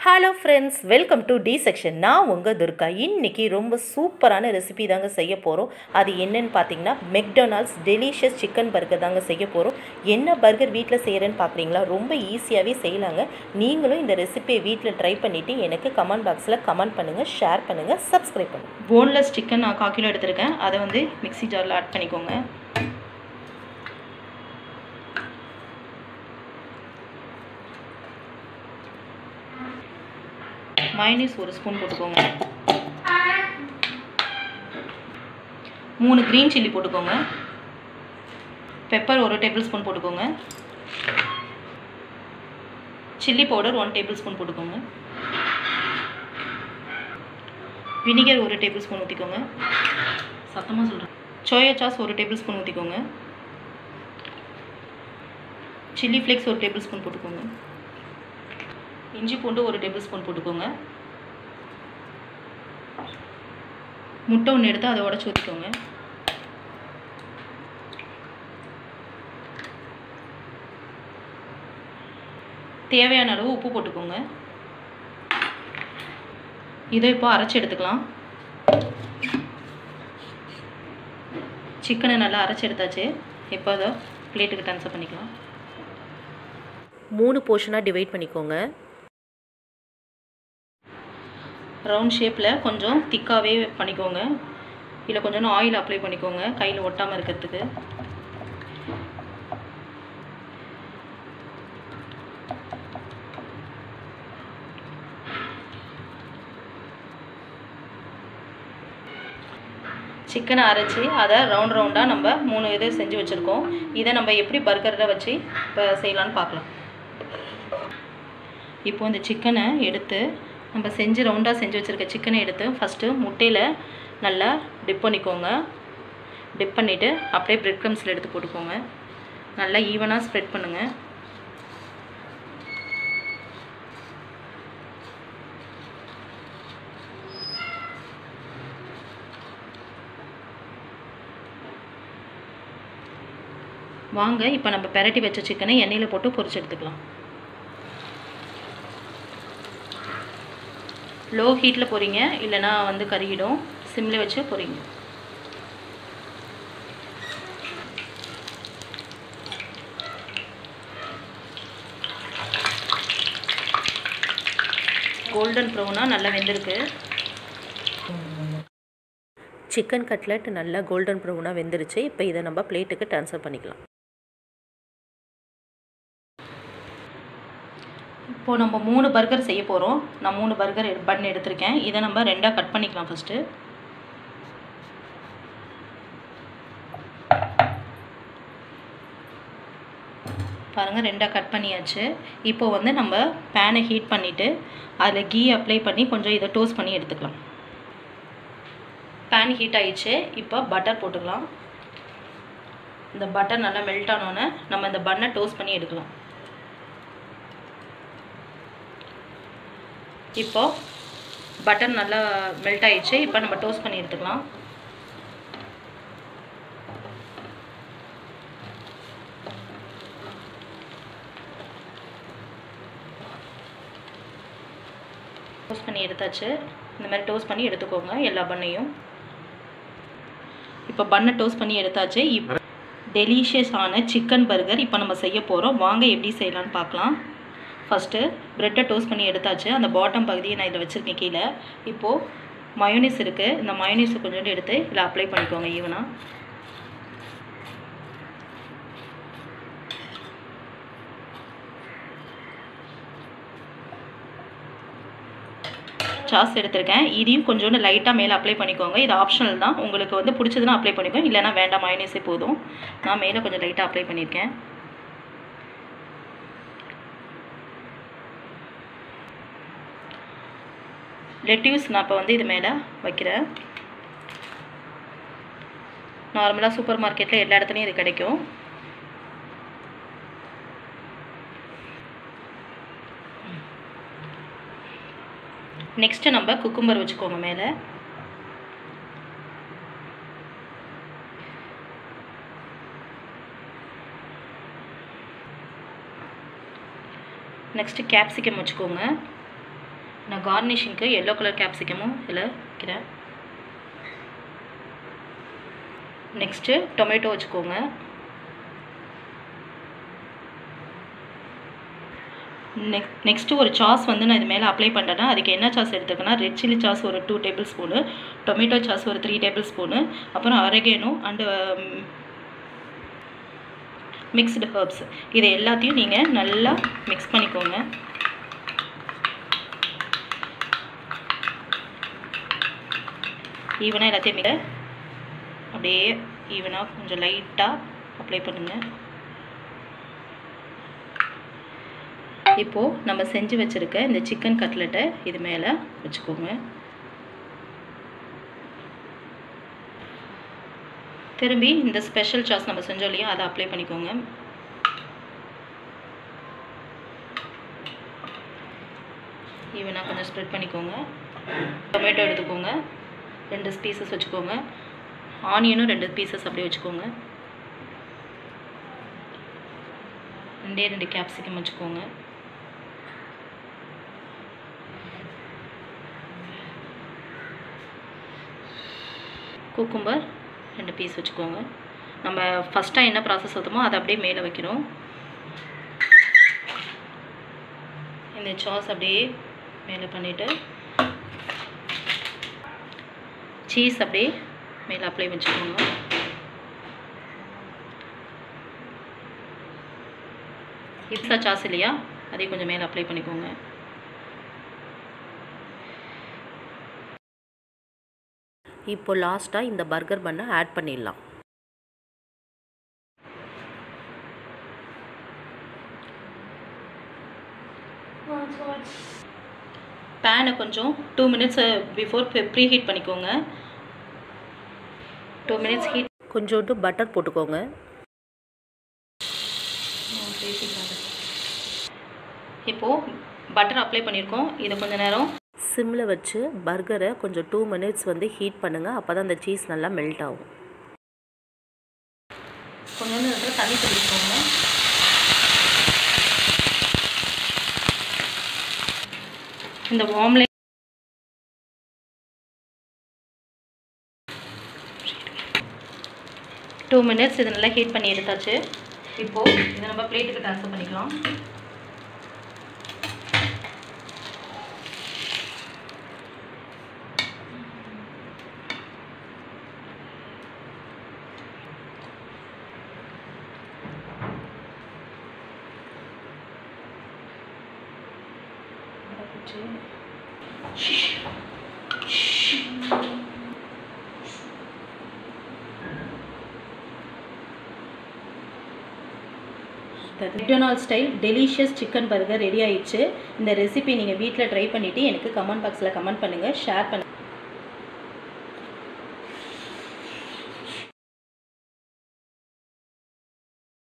hello friends welcome to the section நான் உங்கள் துர்கா இன்னைக்கு ரொம்ப சூப்பரான ரெசிபி தாங்க செய்ய போகிறோம் அது என்னன்னு பார்த்தீங்கன்னா மெக்டொனால்ட்ஸ் டெலிஷியஸ் சிக்கன் பர்கர் தாங்க செய்ய போகிறோம் என்ன பர்கர் வீட்டில் செய்கிறேன்னு பார்க்குறீங்களா ரொம்ப ஈஸியாகவே செய்யலாங்க நீங்களும் இந்த ரெசிபியை வீட்டில் ட்ரை பண்ணிவிட்டு எனக்கு கமெண்ட் பாக்ஸில் கமெண்ட் பண்ணுங்கள் ஷேர் பண்ணுங்கள் சப்ஸ்கிரைப் பண்ணுங்கள் போன்லெஸ் சிக்கன் நான் கால் கிலோ எடுத்திருக்கேன் அதை வந்து மிக்ஸி ஜாரில் ஆட் பண்ணிக்கோங்க மைனஸ் ஒரு ஸ்பூன் போட்டுக்கோங்க மூணு க்ரீன் சில்லி போட்டுக்கோங்க பெப்பர் ஒரு டேபிள் ஸ்பூன் போட்டுக்கோங்க chilli powder one tablespoon போட்டுக்கோங்க வினிகர் ஒரு டேபிள் ஸ்பூன் ஊற்றிக்கோங்க சத்தமாக சொல்கிறேன் சோயா சாஸ் ஒரு டேபிள் ஸ்பூன் ஊற்றிக்கோங்க சில்லி ஃப்ளேக்ஸ் ஒரு டேபிள் ஸ்பூன் போட்டுக்கோங்க இஞ்சி பூண்டு ஒரு டேபிள் ஸ்பூன் போட்டுக்கோங்க முட்டை ஒன்று எடுத்து அதை உடச்சி ஊற்றிக்கோங்க தேவையான அளவு உப்பு போட்டுக்கோங்க இதை இப்போ அரைச்சி எடுத்துக்கலாம் சிக்கனை நல்லா அரைச்சி எடுத்தாச்சு இப்போ அதை பிளேட்டுக்கு ட்ரான்ஸ்ஃபர் பண்ணிக்கலாம் மூணு போர்ஷனாக டிவைட் பண்ணிக்கோங்க ரவுண்ட் ஷேப்பில் கொஞ்சம் திக்காகவே பண்ணிக்கோங்க இல்லை கொஞ்சம் ஆயில் அப்ளை பண்ணிக்கோங்க கையில் ஒட்டாமல் இருக்கிறதுக்கு சிக்கனை அரைச்சி அதை ரவுண்ட் ரவுண்டாக நம்ம மூணு இது செஞ்சு வச்சுருக்கோம் இதை நம்ம எப்படி பர்கரில் வச்சு இப்போ செய்யலான்னு பார்க்கலாம் இப்போ இந்த சிக்கனை எடுத்து நம்ம செஞ்சு ரவுண்டாக செஞ்சு வச்சுருக்க சிக்கனை எடுத்து ஃபஸ்ட்டு முட்டையில் நல்லா டிப் பண்ணிக்கோங்க டிப் பண்ணிவிட்டு அப்படியே பிரெட் க்ரம்ஸில் எடுத்து போட்டுக்கோங்க நல்லா ஈவனாக ஸ்ப்ரெட் பண்ணுங்கள் வாங்க இப்போ நம்ம பெரட்டி வச்ச சிக்கனை எண்ணெயில் போட்டு பொரிச்சு எடுத்துக்கலாம் லோ ஹீட்டில் பொரிங்க இல்லைனா வந்து கருகிடும் சிம்மில் வச்சு பொரிங்க கோல்டன் ப்ரௌனாக நல்லா வெந்திருக்கு சிக்கன் கட்லெட் நல்லா கோல்டன் ப்ரௌனாக வெந்துருச்சு இப்போ இதை நம்ம பிளேட்டுக்கு ட்ரான்ஸ்ஃபர் பண்ணிக்கலாம் இப்போது நம்ம மூணு பர்கர் செய்ய போகிறோம் நான் மூணு பர்கர் பன் எடுத்திருக்கேன் இதை நம்ம ரெண்டாக கட் பண்ணிக்கலாம் ஃபஸ்ட்டு பாருங்கள் ரெண்டாக கட் பண்ணியாச்சு இப்போது வந்து நம்ம பேனை ஹீட் பண்ணிவிட்டு அதில் கீ அப்ளை பண்ணி கொஞ்சம் இதை டோஸ்ட் பண்ணி எடுத்துக்கலாம் பேன் ஹீட் ஆயிடுச்சு இப்போ பட்டர் போட்டுக்கலாம் இந்த பட்டர் நல்லா மெல்ட் ஆனோன்னே நம்ம இந்த பன்னை டோஸ்ட் பண்ணி எடுக்கலாம் இப்போ பட்டர் நல்லா மெல்ட் ஆயிடுச்சு இப்போ நம்ம டோஸ்ட் பண்ணி எடுத்துக்கலாம் டோஸ்ட் பண்ணி எடுத்தாச்சு இந்த மாதிரி டோஸ்ட் பண்ணி எடுத்துக்கோங்க எல்லா பண்ணையும் இப்போ பண்ணை டோஸ்ட் பண்ணி எடுத்தாச்சு இப்போ டெலிஷியஸான சிக்கன் பர்கர் இப்போ நம்ம செய்ய போகிறோம் வாங்க எப்படி செய்யலான்னு பார்க்கலாம் ஃபஸ்ட்டு ப்ரெட்டை டோஸ்ட் பண்ணி எடுத்தாச்சு அந்த பாட்டம் பகுதியை நான் இதில் வச்சுருக்கேன் கீழே இப்போது மயோனிஸ் இருக்குது இந்த மயோனிஸை கொஞ்சோண்டு எடுத்து இதில் அப்ளை பண்ணிக்கோங்க ஈவனாக சாஸ் எடுத்திருக்கேன் இதையும் கொஞ்சோண்டு லைட்டாக மேலே அப்ளை பண்ணிக்கோங்க இது ஆப்ஷனல் தான் உங்களுக்கு வந்து பிடிச்சதுன்னா அப்ளை பண்ணிக்கோங்க இல்லைனா வேண்டாம் மயோனிஸே போதும் நான் மேலே கொஞ்சம் லைட்டாக அப்ளை பண்ணியிருக்கேன் லெட்யூஸ் நான் இப்போ வந்து இது மேலே வைக்கிறேன் நார்மலாக சூப்பர் மார்க்கெட்டில் எல்லா இடத்துலையும் இது கிடைக்கும் நெக்ஸ்ட்டு நம்ம குக்கும்பர் வச்சுக்கோங்க மேலே நெக்ஸ்ட்டு கேப்சிகம் வச்சுக்கோங்க நான் கார்னிஷிங்க்கு எல்லோ கலர் கேப்சிகமும் இதில் வைக்கிறேன் நெக்ஸ்ட்டு டொமேட்டோ வச்சுக்கோங்க நெக் நெக்ஸ்ட்டு ஒரு சாஸ் வந்து நான் இது மேலே அப்ளை பண்ணுறேன்னா அதுக்கு என்ன சாஸ் எடுத்துக்கன்னா ரெட் சில்லி சாஸ் ஒரு two tablespoon tomato sauce ஒரு த்ரீ டேபிள் ஸ்பூனு அப்புறம் அரகேனோ அண்டு மிக்ஸ்டு ஹர்ப்ஸ் இது எல்லாத்தையும் நீங்கள் நல்லா மிக்ஸ் பண்ணிக்கோங்க ஈவனாக எல்லாத்தையும் மிக அப்படியே ஈவனாக கொஞ்சம் லைட்டாக அப்ளை பண்ணுங்கள் இப்போது நம்ம செஞ்சு வச்சுருக்க இந்த சிக்கன் கட்லெட்டை இது மேலே வச்சுக்கோங்க திரும்பி இந்த ஸ்பெஷல் சாஸ் நம்ம செஞ்சோம் இல்லையா அதை அப்ளை பண்ணிக்கோங்க ஈவனாக கொஞ்சம் ஸ்ப்ரெட் பண்ணிக்கோங்க டொமேட்டோ எடுத்துக்கோங்க ரெண்டு பீசஸ் வச்சுக்கோங்க ஆனியனும் ரெண்டு பீசஸ் அப்படியே வச்சுக்கோங்க ரெண்டே ரெண்டு கேப்சிகம் வச்சுக்கோங்க குக்கும்பர் ரெண்டு பீஸ் வச்சுக்கோங்க நம்ம ஃபஸ்ட்டாக என்ன ப்ராசஸ் ஊற்றுமோ அதை அப்படியே மேலே வைக்கிறோம் இந்த சாஸ் அப்படியே மேலே பண்ணிவிட்டு சீஸ் அப்படியே மேலே அப்ளை வச்சுக்கோங்க இப்ஸா சாஸ் இல்லையா அதையும் கொஞ்சம் மேலே அப்ளை பண்ணிக்கோங்க இப்போ லாஸ்ட்டாக இந்த பர்கர் பண்ணை ஆட் பண்ணிடலாம் பேனை கொஞ்சம் two minutes before preheat பண்ணிக்கோங்க டூ மினிட்ஸ் ஹீட் கொஞ்சோண்டு பட்டர் போட்டுக்கோங்க இப்போது பட்டர் அப்ளை பண்ணியிருக்கோம் இதை கொஞ்ச நேரம் சிம்மில் வச்சு பர்கரை கொஞ்சம் டூ மினிட்ஸ் வந்து ஹீட் பண்ணுங்கள் அப்போ தான் அந்த சீஸ் நல்லா மெல்ட் ஆகும் கொஞ்சோண்டு வந்து தண்ணி தெளிச்சுக்கோங்க இந்த வார்ம்லே டூ மினிட்ஸ் இது நல்லா ஹீட் பண்ணி எடுத்தாச்சு இப்போது இதை நம்ம பிளேட்டுக்கு ட்ரான்ஸ்ஃபர் பண்ணிக்கலாம் McDonald style delicious chicken burger ready ஆயிடுச்சு இந்த ரெசிபி நீங்கள் வீட்டில் ட்ரை பண்ணிவிட்டு எனக்கு கமெண்ட் பாக்ஸில் கமெண்ட் பண்ணுங்கள் ஷேர் பண்ணுங்கள்